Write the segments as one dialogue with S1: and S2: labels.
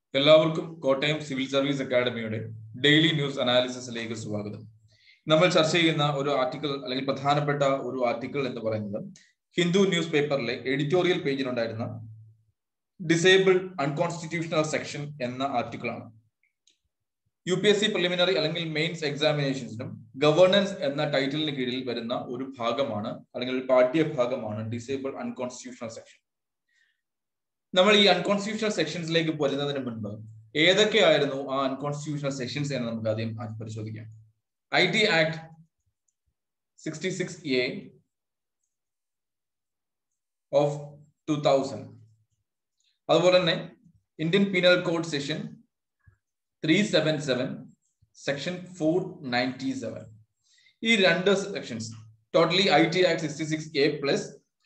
S1: എല്ലാവർക്കും Kottayam civil service അക്കാദമിയുടെ daily news അനാലിസിസിലേക്ക് സ്വാഗതം നമ്മൾ ചർച്ച ചെയ്യുന്ന ഒരു ആർട്ടിക്കിൾ അല്ലെങ്കിൽ പ്രധാനപ്പെട്ട ഒരു ആർട്ടിക്കിൾ എന്ന് പറയുന്നത് ഹിന്ദു ന്യൂസ് പേപ്പറിലെ എഡിറ്റോറിയൽ പേജിലുണ്ടായിരുന്ന ഡിസേബിൾ അൺകോൺസ്റ്റിറ്റ്യൂഷണൽ സെക്ഷൻ എന്ന ആർട്ടിക്കിൾ ആണ് U P S C preliminary അല്ലെങ്കിൽ മെയിൻസ് എക്സാമിനേഷൻസിനും ഗവേണൻസ് എന്ന ടൈറ്റിലിന് കീഴിൽ വരുന്ന ഒരു ഭാഗമാണ് അല്ലെങ്കിൽ ഒരു പാഠ്യ ഭാഗമാണ് ഡിസേബിൾ അൺകോൺസ്റ്റിറ്റ്യൂഷണൽ സെക്ഷൻ നമ്മൾ ഈ അൺകോൺസ്റ്റിറ്റ്യൂഷണൽ സെക്ഷൻസിലേക്ക് വരുന്നതിന് മുൻപ് ഏതൊക്കെയായിരുന്നു ആ അൺകോൺസ്റ്റിറ്റ്യൂഷണൽ സെക്ഷൻസ് എന്ന് നമുക്ക് ആദ്യം പരിശോധിക്കാം I T act sixty six A of two thousand അതുപോലെ തന്നെ Indian penal code section three seven seven section four ninety seven ഈ രണ്ട് sections totally I T act sixty six A plus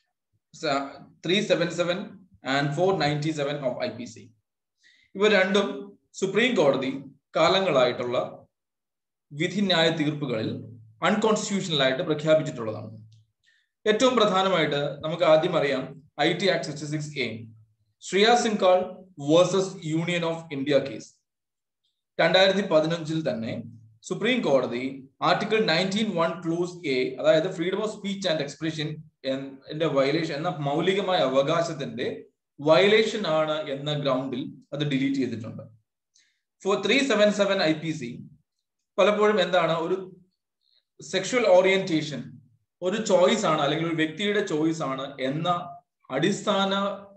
S1: three seven seven and four ninety seven of I P C ഇവ രണ്ടും supreme കോടതി കാലങ്ങളായിട്ടുള്ള വിധിന്യായ തീർപ്പുകളിൽ unconstitutional ആയിട്ട് പ്രഖ്യാപിച്ചിട്ടുള്ളതാണ് ഏറ്റവും പ്രധാനമായിട്ട് നമുക്ക് ആദ്യം അറിയാം I T act sixty six A Shreya Singhal versus union of India case രണ്ടായിരത്തി പതിനഞ്ചിൽ തന്നെ സുപ്രീം കോടതി article nineteen one clause A അതായത് freedom of speech and expression എന്റെ വയലേഷൻ എന്ന മൗലികമായ അവകാശത്തിന്റെ വയലേഷൻ ആണ് എന്ന ഗ്രൗണ്ടിൽ അത് ഡിലീറ്റ് ചെയ്തിട്ടുണ്ട് four three seven seven I P C പലപ്പോഴും എന്താണ് ഒരു സെക്ഷൽ ഓറിയന്റേഷൻ ഒരു ചോയ്സ് ആണ് അല്ലെങ്കിൽ ഒരു വ്യക്തിയുടെ ചോയ്സ് ആണ് എന്ന അടിസ്ഥാന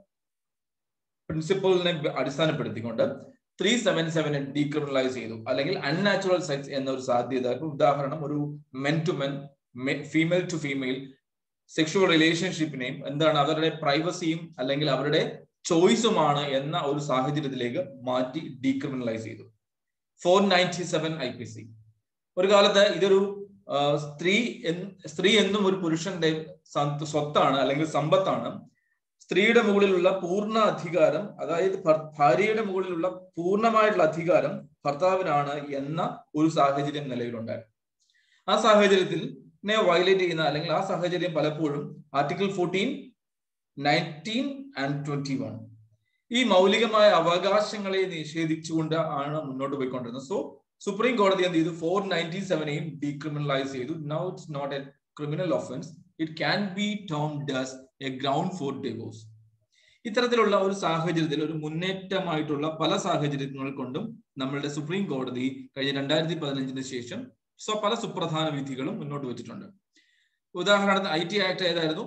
S1: പ്രിൻസിപ്പിളിനെ അടിസ്ഥാനപ്പെടുത്തിക്കൊണ്ട് ത്രീ സെവൻ സെവനെ ഡീക്രിമിനലൈസ് ചെയ്തു അല്ലെങ്കിൽ അൺനാച്ചുറൽ സെക്സ് എന്ന ഒരു സാധ്യത ഇപ്പൊ ഉദാഹരണം ഒരു men to men female to female sexual റിലേഷൻഷിപ്പിനെയും എന്താണ് അവരുടെ പ്രൈവസിയും അല്ലെങ്കിൽ അവരുടെ ചോയ്സുമാണ് എന്ന ഒരു സാഹചര്യത്തിലേക്ക് മാറ്റി ഡീക്രിമിനലൈസ് ചെയ്തു four ninety seven I P C ഒരു കാലത്ത് ഇതൊരു സ്ത്രീ സ്ത്രീ എന്നും ഒരു പുരുഷന്റെ സ്വത്താണ് അല്ലെങ്കിൽ സമ്പത്താണ് സ്ത്രീയുടെ മുകളിലുള്ള പൂർണ്ണ അധികാരം അതായത് ഭാര്യയുടെ മുകളിലുള്ള പൂർണ്ണമായിട്ടുള്ള അധികാരം ഭർത്താവിനാണ് എന്ന ഒരു സാഹചര്യം നിലവിലുണ്ടായിരുന്നു ആ സാഹചര്യത്തിൽ വയലേറ്റ് ചെയ്യുന്ന അല്ലെങ്കിൽ ആ സാഹചര്യം പലപ്പോഴും article fourteen nineteen and twenty one ഈ മൗലികമായ അവകാശങ്ങളെ നിഷേധിച്ചുകൊണ്ട് ആണ് മുന്നോട്ട് പോയിക്കൊണ്ടിരുന്നത് സോ സുപ്രീം കോടതി എന്ത് ചെയ്തു ഫോർ നയൻറ്റി സെവനെയും ഡീക്രിമിനലൈസ് ചെയ്തു now it's not a criminal offence it can be term does a ground for divorce ഇത്തരത്തിലുള്ള ഒരു സാഹചര്യത്തിൽ ഒരു മുന്നേറ്റമായിട്ടുള്ള പല സാഹചര്യങ്ങൾ കൊണ്ടും നമ്മളുടെ സുപ്രീം കോടതി കഴിഞ്ഞ രണ്ടായിരത്തി പതിനഞ്ചിന് ശേഷം സോ പല സുപ്രധാന വിധികളും മുന്നോട്ട് വെച്ചിട്ടുണ്ട് ഉദാഹരണത്തിന് ഐ ടി ആക്ട് ഏതായിരുന്നു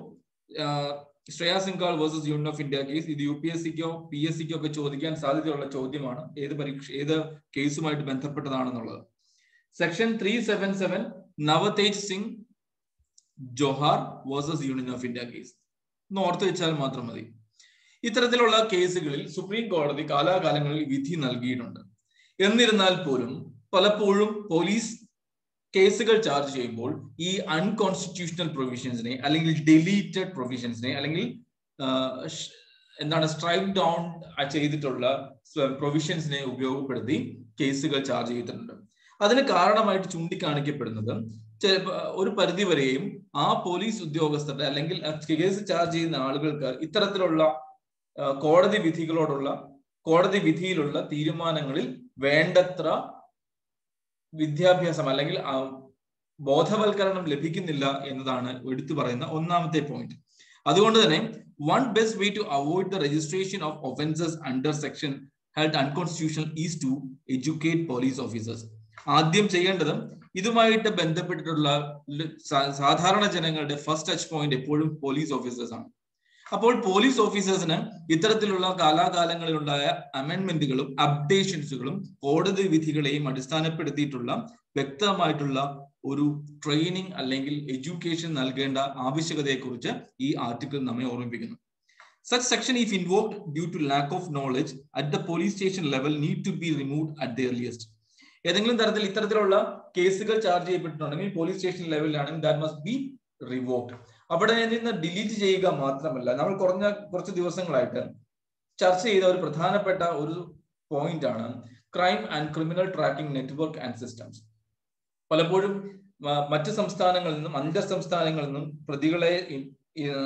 S1: Shreya Singhal versus union of India case ഇത് യു പി എസ് സിക്കോ പി എസ് സിക്കോ ഒക്കെ ചോദിക്കാൻ സാധ്യതയുള്ള ചോദ്യമാണ് ഏത് പരീക്ഷ ഏത് കേസുമായിട്ട് ബന്ധപ്പെട്ടതാണെന്നുള്ളത് section three seven seven Navtej Singh Johar versus union of India case ഒന്ന് ഓർത്ത് വെച്ചാൽ മാത്രം മതി ഇത്തരത്തിലുള്ള കേസുകളിൽ സുപ്രീം കോടതി കാലാകാലങ്ങളിൽ വിധി നൽകിയിട്ടുണ്ട് എന്നിരുന്നാൽ പോലും പലപ്പോഴും പോലീസ് കേസുകൾ ചാർജ് ചെയ്യുമ്പോൾ ഈ അൺകോൺസ്റ്റിറ്റ്യൂഷണൽ പ്രൊവിഷൻസിനെ അല്ലെങ്കിൽ ഡിലീറ്റഡ് പ്രൊവിഷൻസിനെ അല്ലെങ്കിൽ എന്താണ് സ്ട്രൈക്ക് ഡൗൺ ചെയ്തിട്ടുള്ള പ്രൊവിഷൻസിനെ ഉപയോഗപ്പെടുത്തി കേസുകൾ ചാർജ് ചെയ്തിട്ടുണ്ട് അതിന് കാരണമായിട്ട് ചൂണ്ടിക്കാണിക്കപ്പെടുന്നത് ഒരു പരിധി വരെയും ആ പോലീസ് ഉദ്യോഗസ്ഥരുടെ അല്ലെങ്കിൽ കേസ് ചാർജ് ചെയ്യുന്ന ആളുകൾക്ക് ഇത്തരത്തിലുള്ള കോടതി വിധികളോടുള്ള കോടതി വിധിയിലുള്ള തീരുമാനങ്ങളിൽ വേണ്ടത്ര വിദ്യാഭ്യാസം അല്ലെങ്കിൽ ബോധവൽക്കരണം ലഭിക്കുന്നില്ല എന്നതാണ് എടുത്തു പറയുന്ന ഒന്നാമത്തെ പോയിന്റ് അതുകൊണ്ട് തന്നെ one best way to avoid the registration of offences under section held unconstitutional is to educate police officers ആദ്യം ചെയ്യേണ്ടത് ഇതുമായിട്ട് ബന്ധപ്പെട്ടിട്ടുള്ള സാധാരണ ജനങ്ങളുടെ ഫസ്റ്റ് ടച്ച് പോയിന്റ് എപ്പോഴും പോലീസ് ഓഫീസേഴ്സ് ആണ് അപ്പോൾ പോലീസ് ഓഫീസേഴ്സിന് ഇത്തരത്തിലുള്ള കാലാകാലങ്ങളിലുണ്ടായ അമെൻമെന്റുകളും അപ്ഡേഷൻസുകളും കോടതി വിധികളെയും അടിസ്ഥാനപ്പെടുത്തിയിട്ടുള്ള വ്യക്തമായിട്ടുള്ള ഒരു ട്രെയിനിങ് അല്ലെങ്കിൽ എഡ്യൂക്കേഷൻ നൽകേണ്ട ആവശ്യകതയെക്കുറിച്ച് ഈ ആർട്ടിക്കിൾ നമ്മെ ഓർമ്മിപ്പിക്കുന്നു such section if invoked due to lack of knowledge at the police station level need to be remove at the earliest ഏതെങ്കിലും തരത്തിൽ ഇത്തരത്തിലുള്ള കേസുകൾ ചാർജ് ചെയ്യപ്പെട്ടിട്ടുണ്ടെങ്കിൽ പോലീസ് സ്റ്റേഷൻ ലെവലിലാണെങ്കിൽ ദാറ്റ് മസ്റ്റ് ബി റിവോക്ഡ് അവിടെ നിന്ന് ഡിലീറ്റ് ചെയ്യുക മാത്രമല്ല നമ്മൾ കുറഞ്ഞ കുറച്ച് ദിവസങ്ങളായിട്ട് ചർച്ച ചെയ്ത ഒരു പ്രധാനപ്പെട്ട ഒരു പോയിന്റ് ആണ് crime and criminal tracking network and systems പലപ്പോഴും മറ്റ് സംസ്ഥാനങ്ങളിൽ നിന്നും അന്തർ സംസ്ഥാനങ്ങളിൽ നിന്നും പ്രതികളെ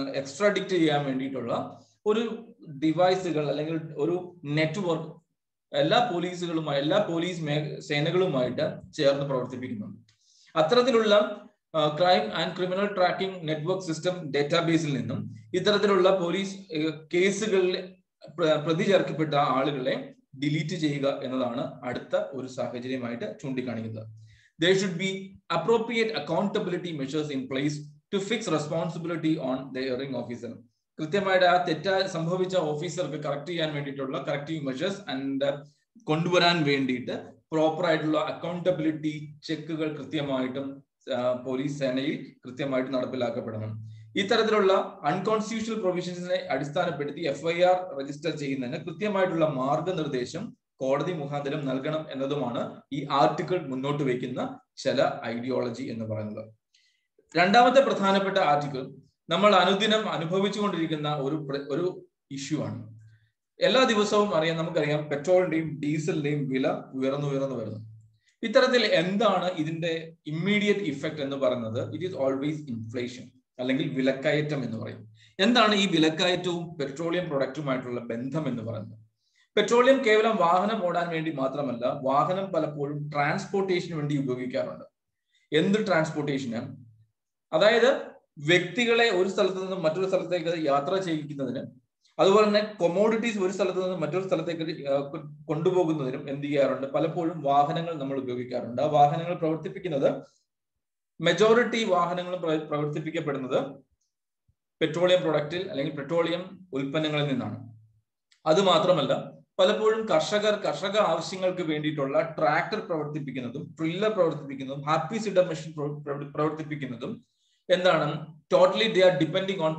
S1: എക്സ്ട്രാഡിക്റ്റ് ചെയ്യാൻ വേണ്ടിയിട്ടുള്ള ഒരു ഡിവൈസുകൾ അല്ലെങ്കിൽ ഒരു നെറ്റ്വർക്ക് എല്ലാ പോലീസുകളുമായി എല്ലാ പോലീസ് മേ സേനകളുമായിട്ട് ചേർന്ന് പ്രവർത്തിപ്പിക്കുന്നുണ്ട് അത്തരത്തിലുള്ള crime and criminal tracking network system ഡേറ്റാബേസിൽ നിന്നും ഇത്തരത്തിലുള്ള പോലീസ് കേസുകളിൽ പ്രതി ചേർക്കപ്പെട്ട ആളുകളെ ഡിലീറ്റ് ചെയ്യുക എന്നതാണ് അടുത്ത ഒരു സാഹചര്യമായിട്ട് ചൂണ്ടിക്കാണിക്കുന്നത് there should be appropriate accountability measures in place to fix responsibility on the erring officer കൃത്യമായിട്ട് ആ തെറ്റാ സംഭവിച്ച ഓഫീസർക്ക് കറക്റ്റ് ചെയ്യാൻ വേണ്ടിയിട്ടുള്ള കറക്റ്റീവ് മെഷേഴ്സ് ആൻഡ് കൊണ്ടുവരാൻ വേണ്ടിയിട്ട് പ്രോപ്പർ ആയിട്ടുള്ള അക്കൗണ്ടബിലിറ്റി ചെക്കുകൾ കൃത്യമായിട്ടും പോലീസ് സേനയിൽ കൃത്യമായിട്ട് നടപ്പിലാക്കപ്പെടണം ഇത്തരത്തിലുള്ള അൺകോൺസ്റ്റിറ്റ്യൂഷണൽ പ്രൊവിഷൻസിനെ അടിസ്ഥാനപ്പെടുത്തി എഫ്ഐആർ രജിസ്റ്റർ ചെയ്യുന്നതിന് കൃത്യമായിട്ടുള്ള മാർഗനിർദ്ദേശം കോടതി മുഖാന്തരം നൽകണം എന്നതുമാണ് ഈ ആർട്ടിക്കിൾ മുന്നോട്ട് വയ്ക്കുന്ന ചില ഐഡിയോളജി എന്ന് പറയുന്നത് രണ്ടാമത്തെ പ്രധാനപ്പെട്ട ആർട്ടിക്കിൾ നമ്മൾ അനുദിനം അനുഭവിച്ചുകൊണ്ടിരിക്കുന്ന ഒരു ഒരു ഇഷ്യൂ ആണ് എല്ലാ ദിവസവും അറിയാം നമുക്കറിയാം പെട്രോളിന്റെയും ഡീസലിന്റെയും വില ഉയർന്നു ഉയർന്നു വരുന്നു ഇത്തരത്തിൽ എന്താണ് ഇതിന്റെ ഇമ്മീഡിയറ്റ് ഇഫക്റ്റ് എന്ന് പറയുന്നത് ഇറ്റ് ഈസ് ഓൾവേസ് ഇൻഫ്ലേഷൻ അല്ലെങ്കിൽ വിലക്കയറ്റം എന്ന് പറയും എന്താണ് ഈ വിലക്കയറ്റവും പെട്രോളിയം പ്രൊഡക്റ്റുമായിട്ടുള്ള ബന്ധം എന്ന് പറയുന്നത് പെട്രോളിയം കേവലം വാഹനം ഓടാൻ വേണ്ടി മാത്രമല്ല വാഹനം പലപ്പോഴും ട്രാൻസ്പോർട്ടേഷന് വേണ്ടി ഉപയോഗിക്കാറുണ്ട് എന്ത് ട്രാൻസ്പോർട്ടേഷന് അതായത് വ്യക്തികളെ ഒരു സ്ഥലത്ത് നിന്നും മറ്റൊരു സ്ഥലത്തേക്ക് യാത്ര ചെയ്യിക്കുന്നതിന് അതുപോലെ തന്നെ കൊമോഡിറ്റീസ് ഒരു സ്ഥലത്ത് നിന്ന് മറ്റൊരു സ്ഥലത്തേക്ക് കൊണ്ടുപോകുന്നതിനും എന്ത് ചെയ്യാറുണ്ട് പലപ്പോഴും വാഹനങ്ങൾ നമ്മൾ ഉപയോഗിക്കാറുണ്ട് ആ വാഹനങ്ങൾ പ്രവർത്തിപ്പിക്കുന്നത് മെജോറിറ്റി വാഹനങ്ങൾ പ്രവർത്തിപ്പിക്കപ്പെടുന്നത് പെട്രോളിയം പ്രൊഡക്റ്റിൽ അല്ലെങ്കിൽ പെട്രോളിയം ഉൽപ്പന്നങ്ങളിൽ നിന്നാണ് അത് മാത്രമല്ല പലപ്പോഴും കർഷകർ കർഷക ആവശ്യങ്ങൾക്ക് വേണ്ടിയിട്ടുള്ള ട്രാക്ടർ പ്രവർത്തിപ്പിക്കുന്നതും ട്രില്ലർ പ്രവർത്തിപ്പിക്കുന്നതും ഹാപ്പി സിഡർ മെഷീൻ പ്രവർത്തിപ്പിക്കുന്നതും എന്താണ് totally they are depending on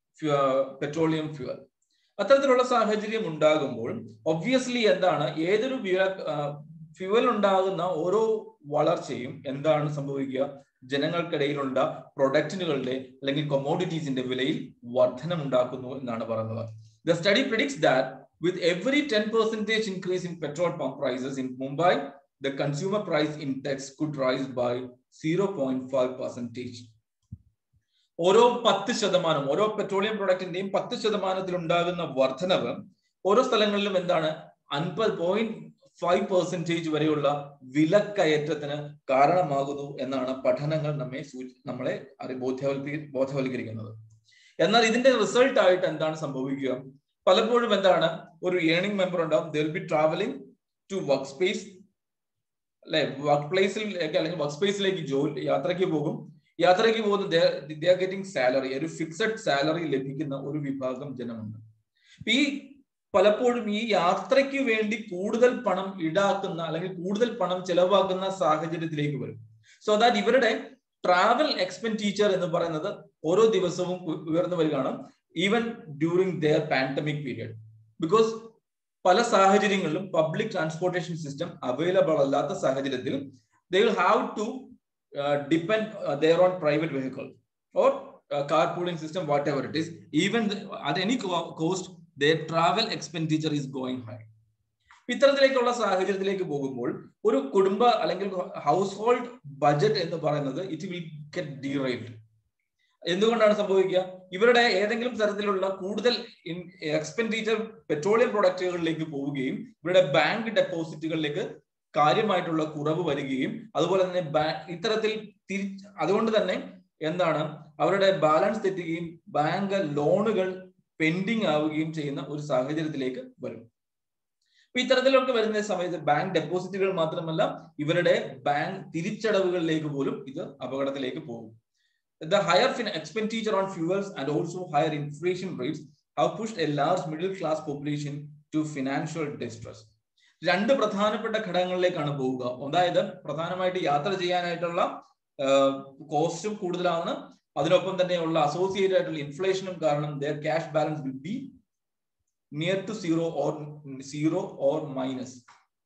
S1: petroleum fuel അത്തരത്തിലുള്ള സാഹചര്യം ഉണ്ടാകുമ്പോൾ ഒബ്വിയസ്ലി എന്താണ് ഏതൊരു ഫ്യൂവൽ ഉണ്ടാകുന്ന ഓരോ വളർച്ചയും എന്താണ് സംഭവിക്കുക ജനങ്ങൾക്കിടയിലുള്ള പ്രൊഡക്റ്റിനുകളുടെ അല്ലെങ്കിൽ കൊമോഡിറ്റീസിന്റെ വിലയിൽ വർധനം ഉണ്ടാക്കുന്നു എന്നാണ് പറയുന്നത് the study predicts that with every ten percentage increase in petrol pump prices in Mumbai the consumer price index could rise by zero point five percentage ഓരോ പത്ത് ശതമാനം ഓരോ പെട്രോളിയം പ്രൊഡക്റ്റിന്റെയും പത്ത് ശതമാനത്തിൽ ഉണ്ടാകുന്ന വർധനവ് ഓരോ സ്ഥലങ്ങളിലും എന്താണ് അൻപത് പോയിന്റ് ഫൈവ് പെർസെന്റേജ് വരെയുള്ള വിലക്കയറ്റത്തിന് കാരണമാകുന്നു എന്നാണ് പഠനങ്ങൾ നമ്മെ നമ്മളെ ബോധ്യവൽക്ക ബോധവൽക്കരിക്കുന്നത് എന്നാൽ ഇതിന്റെ റിസൾട്ട് ആയിട്ട് എന്താണ് സംഭവിക്കുക പലപ്പോഴും എന്താണ് ഒരു ഏണിംഗ് മെമ്പർ ഉണ്ടാവും they'll be travelling to work space അല്ലെ വർക്ക് പ്ലേസിലേക്ക് അല്ലെങ്കിൽ വർക്ക് സ്പേസിലേക്ക് ജോലി യാത്രയ്ക്ക് പോകും യാത്രയ്ക്ക് പോകുന്ന ദേ ആർ ഗെറ്റിംഗ് സാലറി ഒരു ഫിക്സഡ് സാലറി ലഭിക്കുന്ന ഒരു വിഭാഗം ജനമുണ്ട് ഈ പലപ്പോഴും ഈ യാത്രയ്ക്ക് വേണ്ടി കൂടുതൽ പണം ഈടാക്കുന്ന അല്ലെങ്കിൽ കൂടുതൽ പണം ചെലവാക്കുന്ന സാഹചര്യത്തിലേക്ക് വരും സോ ദാറ്റ് ഇവരുടെ ട്രാവൽ എക്സ്പെൻഡിച്ചർ എന്ന് പറയുന്നത് ഓരോ ദിവസവും ഉയർന്നു വരികയാണ് even during their pandemic period because പല സാഹചര്യങ്ങളിലും പബ്ലിക് ട്രാൻസ്പോർട്ടേഷൻ സിസ്റ്റം അവൈലബിൾ അല്ലാത്ത സാഹചര്യത്തിൽ they will have to depend their on private vehicle or car pooling system whatever it is even at any cost their travel expenditure is going high ഇത്തരത്തിലേക്കുള്ള സാഹചര്യത്തിലേക്ക് പോകുമ്പോൾ ഒരു കുടുംബ അല്ലെങ്കിൽ house hold budget എന്ന് പറയുന്നത് ഇറ്റ് വിൽ ഗെറ്റ് ഡീറൈറ്റ് എന്തുകൊണ്ടാണ് സംഭവിക്കുക ഇവരുടെ ഏതെങ്കിലും തരത്തിലുള്ള കൂടുതൽ എക്സ്പെൻഡിച്ചർ പെട്രോളിയം പ്രൊഡക്റ്റുകളിലേക്ക് പോവുകയും ഇവരുടെ ബാങ്ക് ഡെപ്പോസിറ്റുകളിലേക്ക് കാര്യമായിട്ടുള്ള കുറവ് വരികയും അതുപോലെ തന്നെ ഇത്തരത്തിൽ തിരി അതുകൊണ്ട് തന്നെ എന്താണ് അവരുടെ ബാലൻസ് തെറ്റുകയും ബാങ്ക് ലോണുകൾ പെൻഡിങ് ആവുകയും ചെയ്യുന്ന ഒരു സാഹചര്യത്തിലേക്ക് വരും അപ്പൊ ഇത്തരത്തിലൊക്കെ വരുന്ന സമയത്ത് ബാങ്ക് ഡെപ്പോസിറ്റുകൾ മാത്രമല്ല ഇവരുടെ ബാങ്ക് തിരിച്ചടവുകളിലേക്ക് പോലും ഇത് അപകടത്തിലേക്ക് പോകും The higher expenditure on fuels and also higher inflation rates have pushed a large middle class population to financial distress. രണ്ട് പ്രധാനപ്പെട്ട ഘടകങ്ങളിലേക്കാണ് പോവുക അതായത് പ്രധാനമായിട്ട് യാത്ര ചെയ്യാനായിട്ടുള്ള കോസ്റ്റും കൂടുതലാണ് അതിനൊപ്പം തന്നെയുള്ള അസോസിയേറ്റഡ് ആയിട്ടുള്ള ഇൻഫ്ലേഷനും കാരണം there cash balance will be near to zero or zero or minus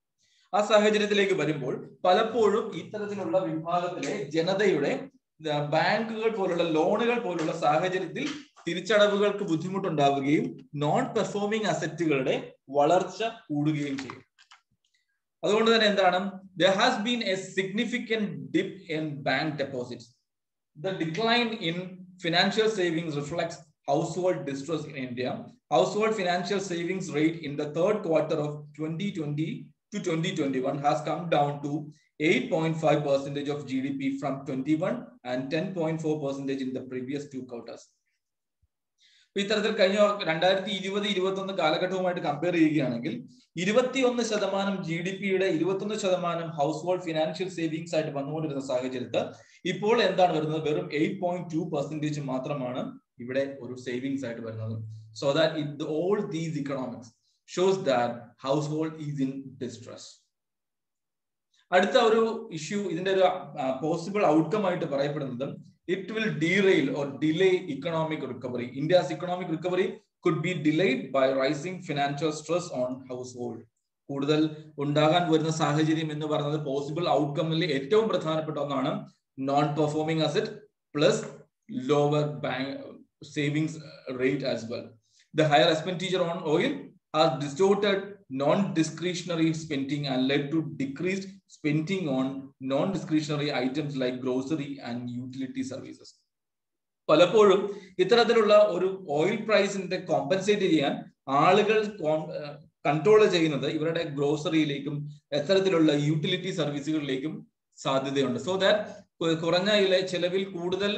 S1: ആ സാഹചര്യത്തിലേക്ക് വരുമ്പോൾ പലപ്പോഴും ഇത്തരത്തിലുള്ള വിഭാഗത്തിലെ ജനതയുടെ ബാങ്കുകൾ പോലുള്ള ലോണുകൾ പോലുള്ള സാഹചര്യത്തിൽ തിരിച്ചടവുകൾക്ക് ബുദ്ധിമുട്ടുണ്ടാവുകയും നോൺ പെർഫോമിംഗ് അസറ്റുകളുടെ വളർച്ച കൂടുകയും ചെയ്യും അതുകൊണ്ട് തന്നെ എന്താണ് there has been a significant dip in bank deposits the decline in financial savings reflects household distress in India. Household financial savings rate in the third quarter of 2020 to 2021 has come down to 8.5 percentage of GDP from 21 and 10.4 percentage in the previous two quarters. ഇത്തരത്തിൽ കഴിഞ്ഞ രണ്ടായിരത്തി ഇരുപത് ഇരുപത്തി ഒന്ന് കാലഘട്ടവുമായിട്ട് compare ചെയ്യുകയാണെങ്കിൽ ഇരുപത്തിയൊന്ന് ശതമാനം G D പിയുടെ ഇരുപത്തൊന്ന് ശതമാനം ഹൗസ് ഹോൾഡ് ഫിനാൻഷ്യൽ സേവിങ്സ് ആയിട്ട് വന്നുകൊണ്ടിരുന്ന സാഹചര്യത്തിൽ ഇപ്പോൾ എന്താണ് വരുന്നത് വെറും എയ്റ്റ് പോയിന്റ് ടു പെർസെന്റേജ് മാത്രമാണ് ഇവിടെ ഒരു സേവിങ്സ് ആയിട്ട് വരുന്നത് so that it all these economics shows that household is in distress അടുത്ത ഒരു ഇഷ്യൂ ഇതിന്റെ ഒരു പോസിബിൾ ഔട്ട്കം ആയിട്ട് പറയപ്പെടുന്നത് it will derail or delay economic recovery India's economic recovery could be delayed by rising financial stress on household കൂടുതൽ ഉണ്ടാകാൻ വരുന്ന സാഹചര്യം എന്ന് പറയുന്നത് പോസിബിൾ ഔട്ട്കമ്മിൽ ഏറ്റവും പ്രധാനപ്പെട്ട ഒന്നാണ് non performing asset plus lower bank savings rate as well the higher expenditure on oil has distorted non-discretionary spending and led to decreased spending on non-discretionary items like grocery and utility services. പലപ്പോഴും ഇത്തരത്തിലുള്ള ഒരു oil പ്രൈസിന്റെ compensate ചെയ്യാൻ ആളുകൾ control ചെയ്യുന്നത് ഇവരുടെ ഗ്രോസറിയിലേക്കും എത്തരത്തിലുള്ള utility സർവീസുകളിലേക്കും സാധ്യതയുണ്ട് so that കുറഞ്ഞ ചെലവിൽ കൂടുതൽ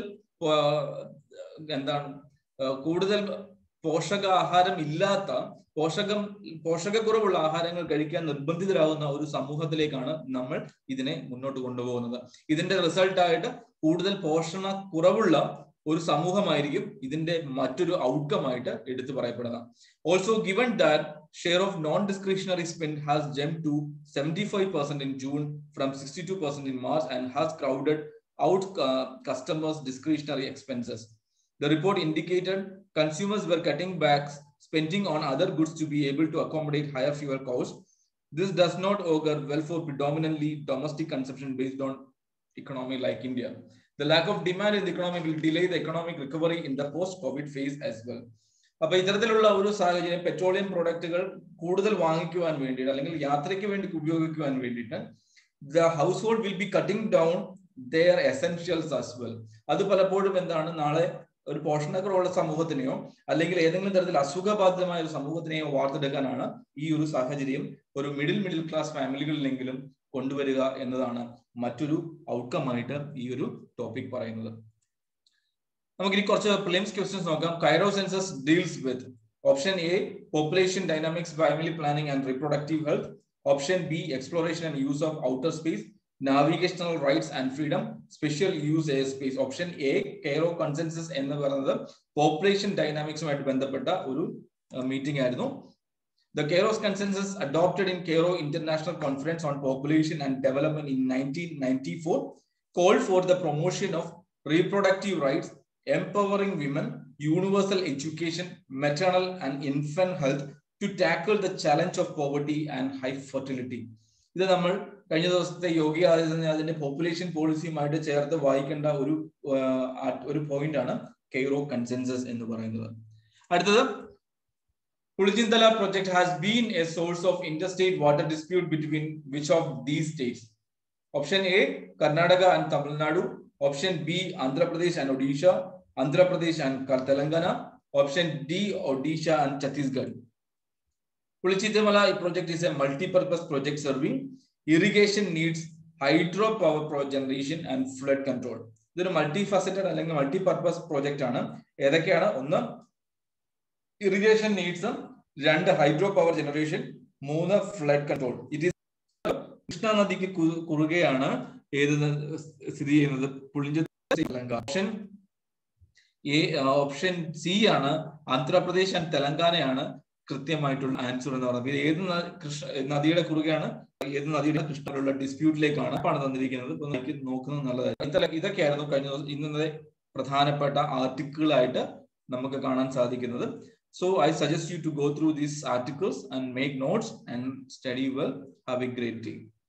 S1: എന്താണ് കൂടുതൽ പോഷകാഹാരം ഇല്ലാത്ത പോഷകം പോഷകക്കുറവുള്ള ആഹാരങ്ങൾ കഴിക്കാൻ നിർബന്ധിതരാകുന്ന ഒരു സമൂഹത്തിലേക്കാണ് നമ്മൾ ഇതിനെ മുന്നോട്ട് കൊണ്ടുപോകുന്നത് ഇതിന്റെ റിസൾട്ട് ആയിട്ട് കൂടുതൽ പോഷണ കുറവുള്ള ഒരു സമൂഹമായിരിക്കും ഇതിന്റെ മറ്റൊരു ഔട്ട്കം ആയിട്ട് എടുത്തു പറയപ്പെടുന്നത് also given that share of non discretionary spend has jump to seventy five percent in June from sixty two percent in March and has crowded out customers discretionary expenses The report indicated consumers were cutting back spending on other goods to be able to accommodate higher fuel costs. This does not augur well for predominantly domestic consumption based on economy like India. The lack of demand in the economy will delay the economic recovery in the post-COVID phase as well. അപ്പൊ ഇത്തരത്തിലുള്ള ഒരു സാഹചര്യം petroleum പ്രോഡക്റ്റുകൾ കൂടുതൽ വാങ്ങിക്കുവാൻ വേണ്ടിയിട്ട് അല്ലെങ്കിൽ യാത്രയ്ക്ക് വേണ്ടി ഉപയോഗിക്കുവാൻ വേണ്ടിയിട്ട് the household will be cutting down their essentials as well അത് പലപ്പോഴും എന്താണ് നാളെ ഒരു പോഷണക്കുറവുള്ള സമൂഹത്തിനെയോ അല്ലെങ്കിൽ ഏതെങ്കിലും തരത്തിൽ അസുഖബാധിതമായ ഒരു സമൂഹത്തിനെയോ വാർത്തെടുക്കാനാണ് ഈ ഒരു സാഹചര്യം ഒരു മിഡിൽ മിഡിൽ ക്ലാസ് ഫാമിലികളിലെങ്കിലും കൊണ്ടുവരിക എന്നതാണ് മറ്റൊരു ഔട്ട്കം ആയിട്ട് ഈ ഒരു ടോപ്പിക് പറയുന്നത് നമുക്കിനി കുറച്ച് പ്രിലിംസ് ക്വസ്റ്റ്യൻസ് നോക്കാം Cairo consensus deals with option A population dynamics family planning and reproductive health option B exploration and use of outer space navigational rights and freedom special use air space option A Cairo consensus എന്ന് പറയുന്നത് population ഡൈനാമിക്സുമായിട്ട് ബന്ധപ്പെട്ട ഒരു meeting ആയിരുന്നു the Cairo's consensus adopted in Cairo international conference on population and development in nineteen ninety four call for the promotion of reproductive rights empowering women, universal education, maternal and infant health to tackle the challenge of poverty and high fertility. ഇത് നമ്മൾ കഴിഞ്ഞ ദിവസത്തെ യോഗി ആദിത്യനാഥിന്റെ population പോളിസിയുമായിട്ട് ചേർത്ത് വായിക്കേണ്ട ഒരു ഒരു point ആണ് Cairo consensus എന്ന് പറയുന്നത് അടുത്തത് Pulichintala project has been a source of interstate water dispute between which of these states option A Karnataka and Tamil Nadu option B Andhra Pradesh and Odisha Andhra Pradesh and Telangana option D Odisha and Chhattisgarh Pulichintala project is a multi-purpose project serving irrigation needs, hydropower generation and flood control. ഇതൊരു multi faceted അല്ലെങ്കിൽ multi purpose project ആണ് ഏതൊക്കെയാണ് ഒന്ന് irrigation നീഡ്സും രണ്ട് hydro power generation മൂന്ന് flood control it is Krishna നദിക്ക് കുറുകെയാണ് ഏത് സ്ഥിതി ചെയ്യുന്നത് പുളിഞ്ച ഓപ്ഷൻ എ ഓപ്ഷൻ സി ആണ് ആന്ധ്രാപ്രദേശ് ആൻഡ് തെലങ്കാനയാണ് കൃത്യമായിട്ടുള്ള ആൻസർ എന്ന് പറയുന്നത് ഏത് കൃഷ്ണ നദിയുടെ കുറുകെയാണ് ഏത് നദിയുടെ കൃഷ്ണയിലുള്ള ഡിസ്പ്യൂട്ടിലേക്കാണ് ആണ് തന്നിരിക്കുന്നത് ഇപ്പൊ നമുക്ക് നോക്കുന്നത് നല്ലതായിരിക്കും ഇതൊക്കെയായിരുന്നു കഴിഞ്ഞ ദിവസം ഇന്നത്തെ പ്രധാനപ്പെട്ട ആർട്ടിക്കിളായിട്ട് നമുക്ക് കാണാൻ സാധിക്കുന്നത് so I suggest you to go through these articles and make notes and study well have a great day